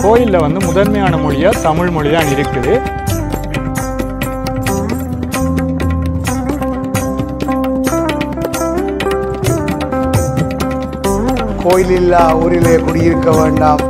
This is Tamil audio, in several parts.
கோயிலில் வந்து முதன்மையான மொழியாக தமிழ் மொழி தான் இருக்குது கோயிலில்லா ஊரிலே குடியிருக்க வேண்டாம்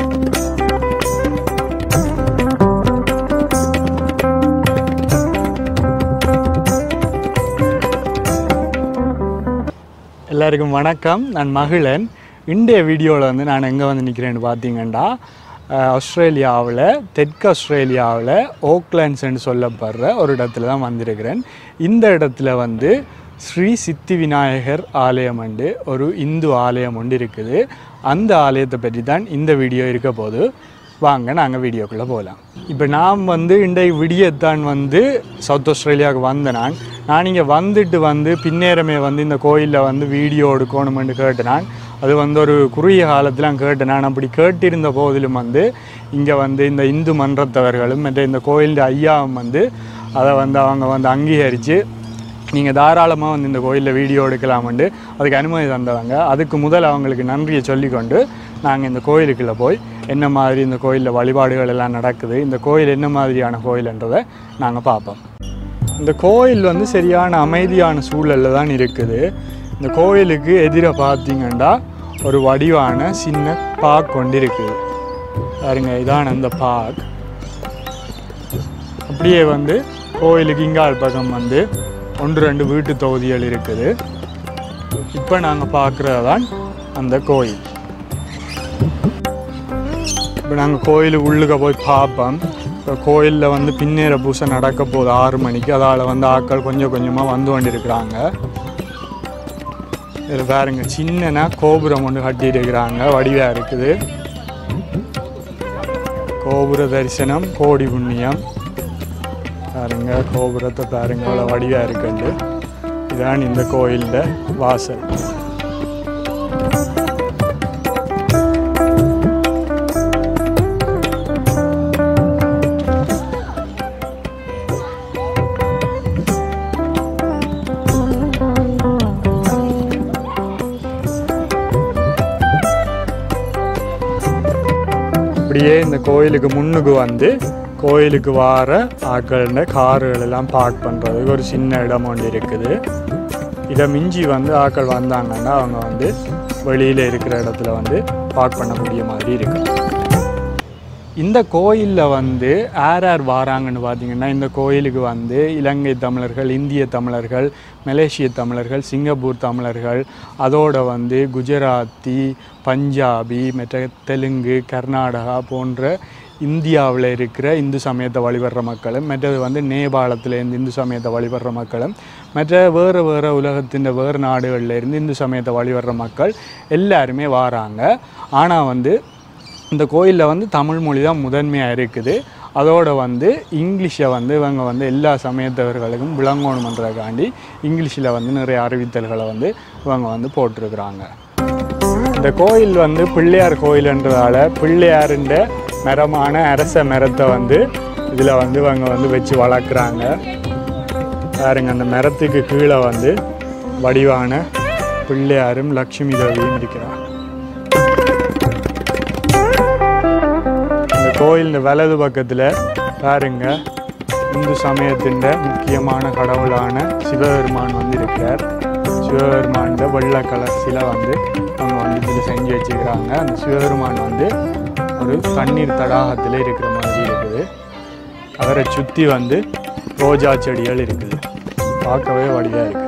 எல்லாருக்கும் வணக்கம் நான் மகிழன் இன்றைய வீடியோவில் வந்து நான் எங்கே வந்து நிற்கிறேன்னு பார்த்தீங்கன்னா அஹ், ஆஸ்திரேலியாவில் தெற்கு ஆஸ்திரேலியாவில் ஓக்லாண்ட்ஸ்ன்னு சொல்லப்படுற ஒரு இடத்துல தான் வந்திருக்கிறேன் இந்த இடத்துல வந்து ஸ்ரீ சித்தி விநாயகர் ஆலயம் உண்டு ஒரு இந்து ஆலயம் ஒன்று இருக்குது அந்த ஆலயத்தை பற்றி தான் இந்த வீடியோ இருக்க போது வாங்க நாங்கள் வீடியோக்குள்ளே போகலாம் இப்போ நான் வந்து இன்றைய விடியத்தான் வந்து சவுத் ஆஸ்திரேலியாவுக்கு வந்தேன் நான் நான் இங்கே வந்துட்டு வந்து பின்னேரமே வந்து இந்த கோயிலில் வந்து வீடியோ எடுக்கணுமென்று கேட்டேன் நான் அது வந்து ஒரு குறுகிய காலத்தில் கேட்டேன் நான் அப்படி கேட்டிருந்த போதிலும் வந்து இங்கே வந்து இந்த இந்து மன்றத்தவர்களும் மற்ற இந்த கோயில் ஐயாவும் வந்து அதை வந்து அவங்க வந்து அங்கீகரித்து நீங்கள் தாராளமாக வந்து இந்த கோயிலில் வீடியோ எடுக்கலாமெண்டு அதுக்கு அனுமதி தந்தவங்க அதுக்கு முதல் அவங்களுக்கு நன்றியை சொல்லிக்கொண்டு நாங்கள் இந்த கோயிலுக்குள்ளே போய் என்ன மாதிரி இந்த கோயிலில் வழிபாடுகள் எல்லாம் நடக்குது இந்த கோயில் என்ன மாதிரியான கோயில்ன்றதை நாங்கள் பார்ப்போம் இந்த கோயில் வந்து சரியான அமைதியான சூழலில் தான் இருக்குது இந்த கோயிலுக்கு எதிர பார்த்தீங்கன்னா ஒரு வடிவான சின்ன பார்க் கொண்டு இருக்குது பாருங்க இதான அந்த பார்க் அப்படியே வந்து கோயிலுக்கு இங்கால் பக்கம் வந்து ஒன்று ரெண்டு வீட்டு தொகுதிகள் இருக்குது இப்போ நாங்கள் பார்க்குறது தான் அந்த கோயில் இப்போ நாங்கள் கோயிலுக்கு உள்ளுக்க போய் பார்ப்போம் இப்போ கோயிலில் வந்து பின்னேற பூசை நடக்க போகுது ஆறு மணிக்கு அதால் வந்து ஆட்கள் கொஞ்சம் கொஞ்சமாக வந்து கொண்டிருக்கிறாங்க இதில் பாருங்க சின்னனா கோபுரம் ஒன்று கட்டியிருக்கிறாங்க வடிவாக இருக்குது கோபுர தரிசனம் கோடி புண்ணியம் பாருங்க கோபுரத்தை பாருங்க அவ்வளோ வடிவாக இருக்குண்டு இதான் இந்த கோயிலில் வாசல் அப்படியே இந்த கோயிலுக்கு முன்னுக்கு வந்து கோயிலுக்கு வார ஆட்கள காருகள் எல்லாம் பார்க் பண்ணுறதுக்கு ஒரு சின்ன இடம் ஒன்று இருக்குது இதை மிஞ்சி வந்து ஆட்கள் வந்தாங்கன்னா அவங்க வந்து வெளியில் இருக்கிற இடத்துல வந்து பார்க் பண்ணக்கூடிய மாதிரி இருக்கு இந்த கோயிலில் வந்து யார் யார் வாராங்கன்னு பார்த்தீங்கன்னா இந்த கோயிலுக்கு வந்து இலங்கை தமிழர்கள் இந்திய தமிழர்கள் மலேசிய தமிழர்கள் சிங்கப்பூர் தமிழர்கள் அதோட வந்து குஜராத்தி பஞ்சாபி மற்ற தெலுங்கு கர்நாடகா போன்ற இந்தியாவில் இருக்கிற இந்து சமயத்தை வழிபடுற மக்களும் மற்றது வந்து நேபாளத்திலேருந்து இந்து சமயத்தை வழிபடுற மக்களும் மற்ற வேறு வேறு உலகத்தின் வேறு நாடுகளில் இருந்து இந்து சமயத்தை வழிபடுற மக்கள் எல்லாருமே வாராங்க ஆனால் வந்து இந்த கோயிலில் வந்து தமிழ் மொழி தான் முதன்மையாக இருக்குது அதோட வந்து இங்கிலீஷை வந்து இவங்க வந்து எல்லா சமயத்தவர்களுக்கும் விளங்கணுமன்றதுக்காண்டி இங்கிலீஷில் வந்து நிறைய அறிவித்தல்களை வந்து இவங்க வந்து போட்டிருக்கிறாங்க இந்த கோயில் வந்து பிள்ளையார் கோயில்ன்றதால பிள்ளையாருன்ற மரமான அரச மரத்தை வந்து இதில் வந்து இவங்க வந்து வச்சு வளர்க்குறாங்க பாருங்க அந்த மரத்துக்கு கீழே வந்து வடிவான பிள்ளையாரும் லக்ஷ்மி தேவியும் இருக்கிறாங்க இந்த கோயில் வலது பக்கத்தில் பாருங்க இந்து சமயத்தின் முக்கியமான கடவுளான சிவபெருமான் வந்து இருக்கிறார் சிவபெருமான் வெள்ளை கலர் சிலை வந்து அவங்க வந்து இதில் செஞ்சு வச்சுக்கிறாங்க அந்த சிவபெருமான் வந்து ஒரு தண்ணீர் தடாகத்தில் இருக்கிற மாதிரி இருக்குது அவரை சுற்றி வந்து ரோஜா செடிகள் இருக்குது பார்க்கவே வடிவாக இருக்குது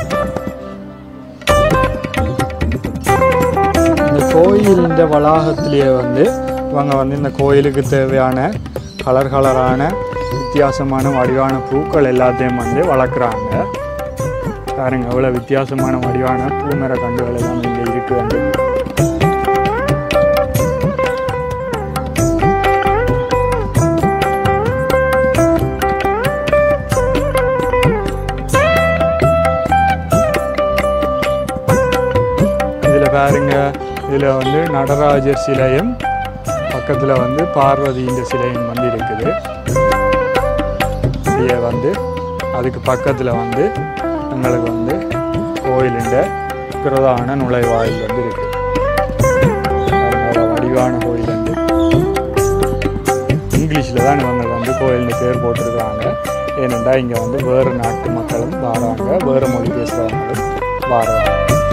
இந்த கோயிலின் வளாகத்திலேயே வந்து இவங்க வந்து இந்த கோயிலுக்கு தேவையான கலர் கலரான வித்தியாசமான வடிவான பூக்கள் எல்லாத்தையும் வந்து வளர்க்குறாங்க பாருங்க எவ்வளோ வித்தியாசமான வடிவான பூமர கண்டுகள் எல்லாம் இங்கே இருக்கு வந்து இதில் பாருங்க இதில் வந்து நடராஜர் சிலையும் பக்கத்தில் வந்து பார்வதியின் சிலையும் வந்து இருக்குது அப்படியே வந்து அதுக்கு பக்கத்தில் வந்து எங்களுக்கு வந்து கோயிலுண்ட பிரதான நுழைவாயில் வந்து இருக்கு பாருங்க, அவ்வளவு வடிவான கோயில் வந்து கோயில்னு பேர் போட்டிருக்காங்க ஏனென்றால் இங்கே வந்து வேறு நாட்டு மக்களும் வராங்க வேறு மொழி பேசுகிறவங்களும் வராங்க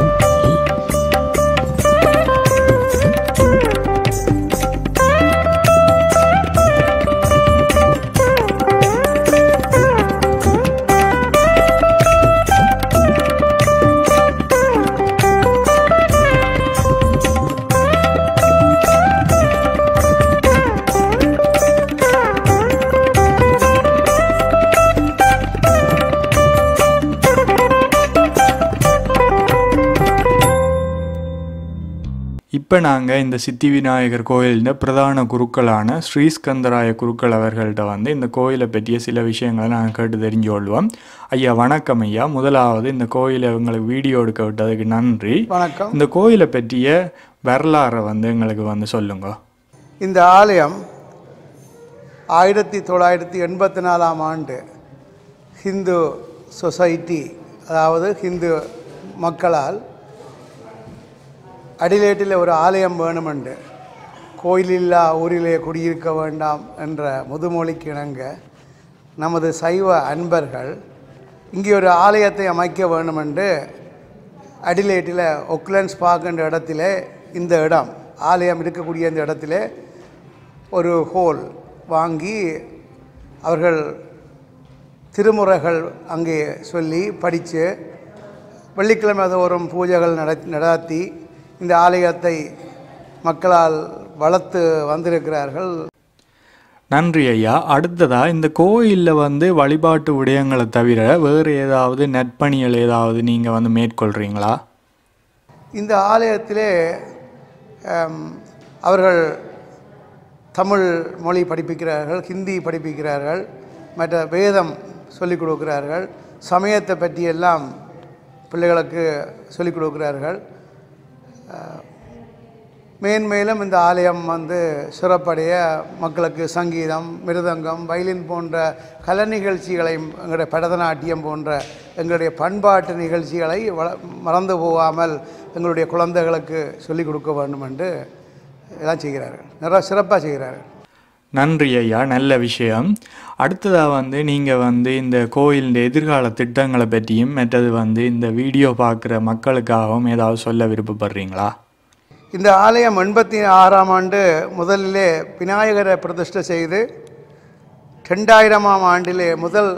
இப்போ நாங்கள் இந்த சித்தி விநாயகர் கோயிலின் பிரதான குருக்களான ஸ்ரீஸ்கந்தராய குருக்கள் அவர்கள்ட்ட வந்து இந்த கோயிலை பற்றிய சில விஷயங்களை நாங்கள் கேட்டு தெரிஞ்சு கொள்வோம் ஐயா வணக்கம் ஐயா முதலாவது இந்த கோயிலை எங்களுக்கு வீடியோ எடுக்க விட்டதுக்கு நன்றி வணக்கம் இந்த கோயிலை பற்றிய வரலாறை வந்து எங்களுக்கு வந்து சொல்லுங்க இந்த ஆலயம் ஆயிரத்தி தொள்ளாயிரத்தி எண்பத்தி நாலாம் ஆண்டு ஹிந்து சொசைட்டி அதாவது ஹிந்து மக்களால் அடிலேட்டில் ஒரு ஆலயம் வேணுமென்று கோயிலில்லா ஊரிலே குடியிருக்க வேண்டாம் என்ற முதுமொழிக்கு இணங்க நமது சைவ அன்பர்கள் இங்கே ஒரு ஆலயத்தை அமைக்க வேண்டுமென்று அடிலேட்டில் ஒக்லன்ஸ் பார்க் என்ற இடத்திலே இந்த இடம் ஆலயம் இருக்கக்கூடிய இந்த இடத்திலே ஒரு ஹோல் வாங்கி அவர்கள் திருமுறைகள் அங்கே சொல்லி படித்து வெள்ளிக்கிழமை தோறும் பூஜைகள் நட நடாத்தி இந்த ஆலயத்தை மக்களால் வளர்த்து வந்திருக்கிறார்கள் நன்றி ஐயா அடுத்ததா இந்த கோயிலில் வந்து வழிபாட்டு விடயங்களை தவிர வேறு ஏதாவது நற்பணிகள் ஏதாவது நீங்கள் வந்து மேற்கொள்கிறீங்களா இந்த ஆலயத்திலே ஆம், அவர்கள் தமிழ் மொழி படிப்பிக்கிறார்கள் ஹிந்தி படிப்பிக்கிறார்கள் மற்ற வேதம் சொல்லிக் கொடுக்கிறார்கள் சமயத்தை பற்றியெல்லாம் பிள்ளைகளுக்கு சொல்லிக் கொடுக்கிறார்கள் அஹ், மேன்மேலும் இந்த ஆலயம் வந்து சிறப்படைய மக்களுக்கு சங்கீதம் மிருதங்கம் வயலின் போன்ற கலை நிகழ்ச்சிகளை எங்களுடைய பரதநாட்டியம் போன்ற எங்களுடைய பண்பாட்டு நிகழ்ச்சிகளை வள மறந்து போகாமல் எங்களுடைய குழந்தைகளுக்கு சொல்லிக் கொடுக்க வேண்டும் என்று எல்லாம் செய்கிறார்கள் நிறைய சிறப்பாக செய்கிறார்கள் நன்றி ஐயா நல்ல விஷயம் அடுத்ததாக வந்து நீங்கள் வந்து இந்த கோயிலின் எதிர்கால திட்டங்களை பற்றியும் மற்றது வந்து இந்த வீடியோ பார்க்குற மக்களுக்காகவும் ஏதாவது சொல்ல விருப்பப்படுறீங்களா இந்த ஆலயம் எண்பத்தி ஆறாம் ஆண்டு முதலிலே விநாயகரை பிரதிஷ்டை செய்து ரெண்டாயிரமாம் ஆண்டிலே முதல்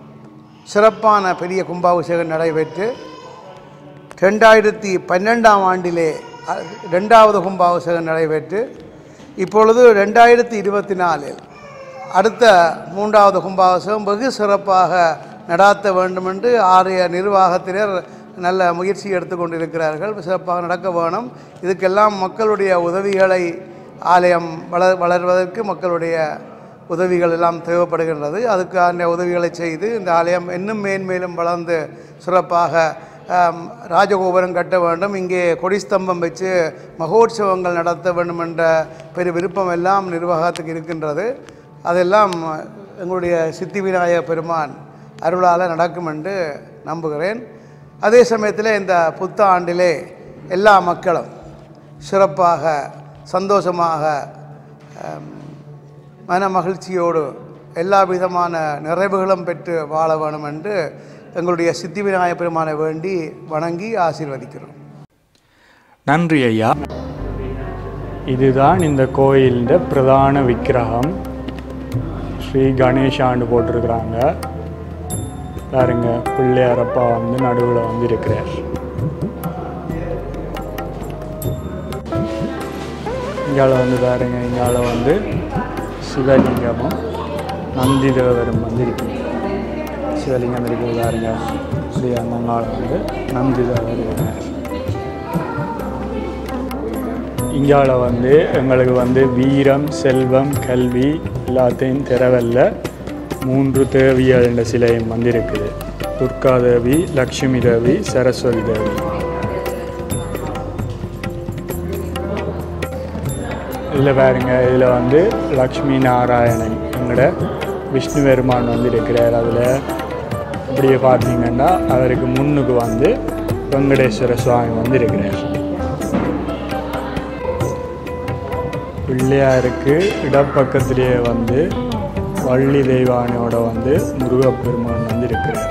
சிறப்பான பெரிய கும்பாபிஷேகம் நடைபெற்று ரெண்டாயிரத்தி பன்னெண்டாம் ஆண்டிலே அ- ரெண்டாவது கும்பாபிஷேகம் நடைபெற்று இப்பொழுது ரெண்டாயிரத்தி இருபத்தி நாலில் அடுத்த மூன்றாவது கும்பாபிஷேகம் வெகு சிறப்பாக நடாத்த வேண்டும் என்று ஆரிய நிர்வாகத்தினர் நல்ல முயற்சி எடுத்துக்கொண்டிருக்கிறார்கள் சிறப்பாக நடக்க வேணும் இதுக்கெல்லாம் மக்களுடைய உதவிகளை ஆலயம் வளர் வளர்வதற்கு மக்களுடைய உதவிகள் எல்லாம் தேவைப்படுகின்றது அதுக்கான உதவிகளை செய்து இந்த ஆலயம் இன்னும் மேன்மேலும் வளர்ந்து சிறப்பாக ஆம், ராஜகோபுரம் கட்ட வேண்டும் இங்கே கொடிஸ்தம்பம் வச்சு மகோற்சவங்கள் நடத்த வேண்டும் என்ற பெரு விருப்பம் எல்லாம் நிர்வாகத்துக்கு இருக்கின்றது அதெல்லாம் எங்களுடைய சித்தி விநாயக பெருமான் அருளால் நடக்கும் என்று நம்புகிறேன் அதே சமயத்தில் இந்த புத்த ஆண்டிலே எல்லா மக்களும் சிறப்பாக சந்தோஷமாக ஆம், மன மகிழ்ச்சியோடு எல்லா விதமான நிறைவுகளும் பெற்று வாழ வேணும் என்று எங்களுடைய சித்தி விநாயக பெருமானை வேண்டி வணங்கி ஆசீர்வதிக்கிறோம் நன்றி ஐயா இதுதான் இந்த கோயிலின் பிரதான விக்கிரகம் ஸ்ரீ கணேஷாண்டு போட்டிருக்கிறாங்க பாருங்க பிள்ளையாரப்பா வந்து நடுவில் வந்து இருக்கிறார் இங்கால வந்து பாருங்க இங்கால வந்து சிவலிங்கமும் நந்தி தேவரும் வந்து இருக்கு சிவலிங்கம் இருக்குது பாருங்க இப்படி அந்த வந்து நந்தி தேவர் இருக்கிறார் இங்கால வந்து எங்களுக்கு வந்து வீரம் செல்வம் கல்வி எல்லாத்தையும் திறவல்ல மூன்று தேவியல் என்ற சிலையும் வந்து இருக்குது துர்கா தேவி லக்ஷ்மி தேவி சரஸ்வதி தேவி இதில் பாருங்க இதில் வந்து லக்ஷ்மி நாராயணன் எங்களோட விஷ்ணு பெருமான் வந்து இருக்கிறார் அதில் இப்படியே பார்த்தீங்கன்னா அவருக்கு முன்னுக்கு வந்து வெங்கடேஸ்வர சுவாமி வந்து இருக்கிறார் பிள்ளையாருக்கு இடப்பக்கத்திலேயே வந்து வள்ளி தெய்வானையோட வந்து முருகப்பெருமான் வந்து இருக்கிறார்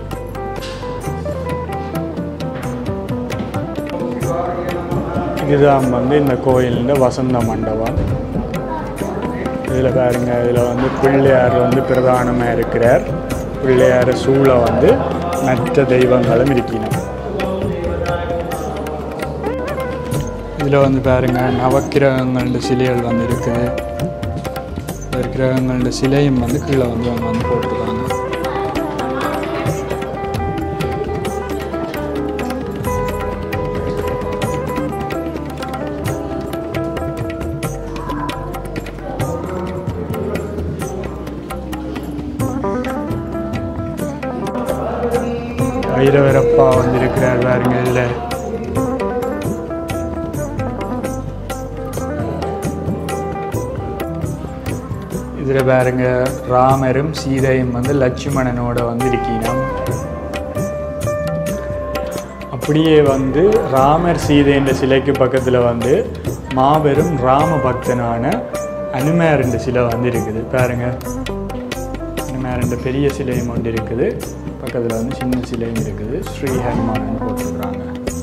இதுதான் வந்து இந்த கோயிலின் வசந்த மண்டபம் இதில் பாருங்க இதில் வந்து பிள்ளையார் வந்து பிரதானமாக இருக்கிறார் பிள்ளையார் சூழ வந்து மற்ற தெய்வங்களும் இருக்கணும் இதில் வந்து பாருங்க நவக்கிரகங்களோட சிலைகள் வந்து இருக்குது இந்த கிரகங்களோட சிலையும் வந்து கீழே வந்து அவங்க வந்து போட்டிருக்காங்க வைரவரப்பா வந்திருக்கிறார் பாருங்க இதில் இதில் பாருங்க ராமரும் சீதையும் வந்து லட்சுமணனோட வந்து இருக்கீங்க அப்படியே வந்து ராமர் சீதைன்ற சிலைக்கு பக்கத்தில் வந்து மாபெரும் ராம பக்தனான அனுமாரண்ட சிலை வந்து இருக்குது பாருங்க அனுமாரண்ட பெரிய சிலையும் ஒன்று இருக்குது பக்கத்தில் வந்து சின்ன சிலையும் இருக்குது ஸ்ரீ ஹனுமான் போட்டிருக்கிறாங்க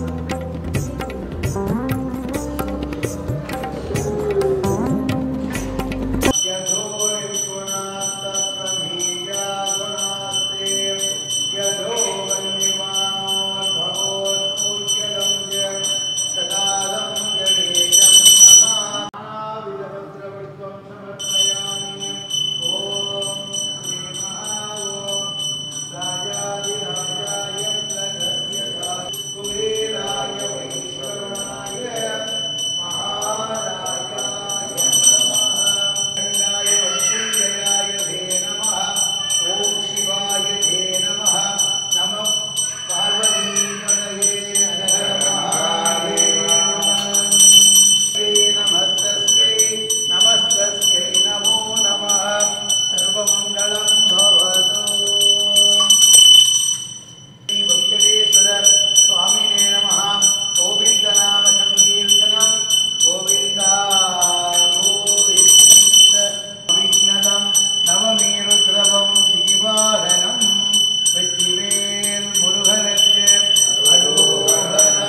நமஸ்தஸ்யை நமோ நமः சர்வமங்களம் பவது श्री वेंकटेश्वर स्वामिने नमः गोविन्द नाम संकीर्तनं गोविन्दा गोविन्द विघ्नदं नवमीरुद्रवं श्रीवाहनं வெற்றிவேல் முருகனுக்கு அரோகரா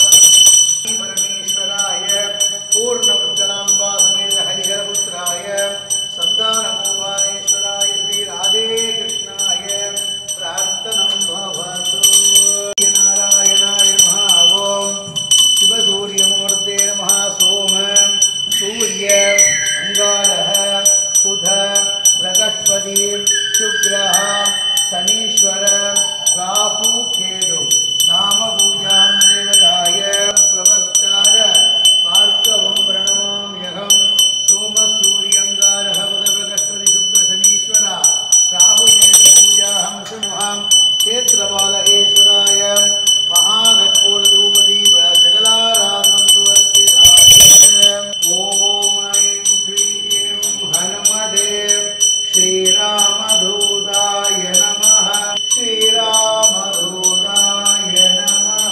परमेश्वराय पूर्णमुद्गलाम्बा समेत हरिहरपुत्राय सन्तानभुवनेश्वराय श्रीराधे कृष्णाय प्रार्थनं भवतु नारायणाय नमः ॐ शिवसूर्यमूर्ते नमः सोम सूर्य अङ्गारः बुध बृहस्पति शुक्रः शनीश्वर राहु केतु नाम पूजां देवताय प्रवक्तार பார்க்கவும் பிரணமாம்யகம் சோம சூரியங்காரः புதபகஸ்பதி சுக்ர சனீஸ்வர ராகுகேது பூஜாஹம் சுமஹம் क्षेत्रपाल ईश्वराय महागणपूर धूपदीप सकलाराधनं सुवर्तिराय ॐ ऐं ह्रीं हनुमते श्रीरामदूताय नमः श्रीरामदूताय नमः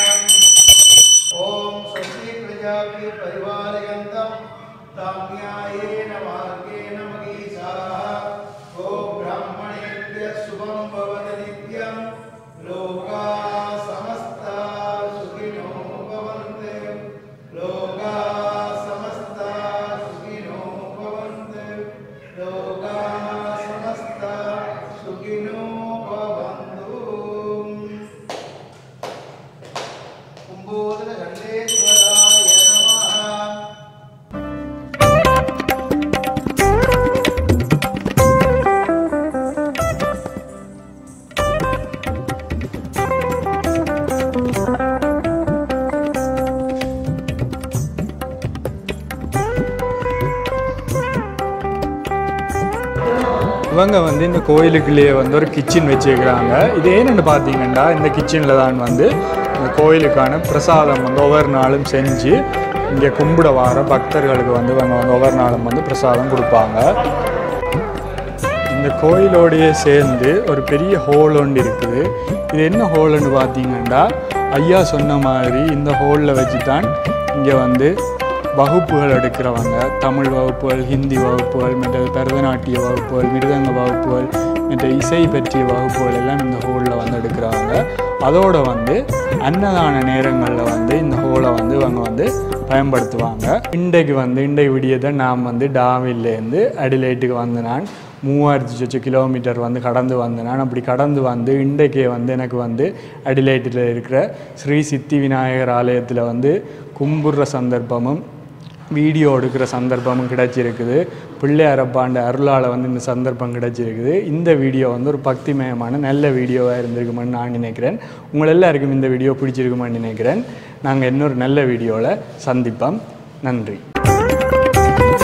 ॐ स्वस्ति प्रजापति परिपालयन्तं ताम्यायेन मार्गेण महीषाः गो ब्राह्मणेभ्यः शुभं भवति नित्यं लोकाः समस्ताः सुखिनो भवन्तु लोकाः समस्ताः सुखिनो भवन्तु लोकाः समस्ताः सुखिनो भवन्तु कुम्भोदरगण्डेश्वराय नमः இவங்க வந்து இந்த கோயிலுக்குள்ளேயே வந்து ஒரு கிச்சன் வச்சுருக்கிறாங்க இது ஏன்னு பார்த்தீங்கன்னா இந்த கிச்சனில் தான் வந்து இந்த கோயிலுக்கான பிரசாதம் வந்து ஒவ்வொரு நாளும் செஞ்சு இங்கே கும்பிட வர பக்தர்களுக்கு வந்து இவங்க வந்து ஒவ்வொரு நாளும் வந்து பிரசாதம் கொடுப்பாங்க இந்த கோயிலோடையே சேர்ந்து ஒரு பெரிய ஹோல் ஒன்று இருக்குது இது என்ன ஹோல்னு பார்த்தீங்கன்னா ஐயா சொன்ன மாதிரி இந்த ஹோலில் வச்சு தான் இங்கே வந்து வகுப்புகள் எடுக்கிறவங்க தமிழ் வகுப்புகள் ஹிந்தி வகுப்புகள் மற்ற பரதநாட்டிய வகுப்புகள் மிருதங்க வகுப்புகள் மற்ற இசை பற்றிய வகுப்புகள் எல்லாம் இந்த ஹோலில் வந்து எடுக்கிறாங்க அதோட வந்து அன்னதான நேரங்களில் வந்து இந்த ஹோலை வந்து இவங்க வந்து பயன்படுத்துவாங்க இன்றைக்கு வந்து இன்றைக்கு விடியதை நான் வந்து டாவில்லேருந்து அடிலைட்டுக்கு வந்து நான் மூவாயிரத்தி சொச்ச கிலோமீட்டர் வந்து கடந்து வந்தேன் நான் அப்படி கடந்து வந்து இன்றைக்கே வந்து எனக்கு வந்து அடிலைட்டில் இருக்கிற ஸ்ரீ சித்தி விநாயகர் ஆலயத்தில் வந்து கும்பிடுற சந்தர்ப்பமும் வீடியோ எடுக்கிற சந்தர்ப்பமும் கிடைச்சிருக்குது பிள்ளையாரப்பாண்ட அருளால் வந்து இந்த சந்தர்ப்பம் கிடைச்சிருக்குது இந்த வீடியோ வந்து ஒரு பக்திமயமான நல்ல வீடியோவாக இருந்திருக்குமென்னு நான் நினைக்கிறேன் உங்கள் எல்லாருக்கும் இந்த வீடியோ பிடிச்சிருக்குமென்னு நினைக்கிறேன் நாங்கள் இன்னொரு நல்ல வீடியோவில் சந்திப்போம் நன்றி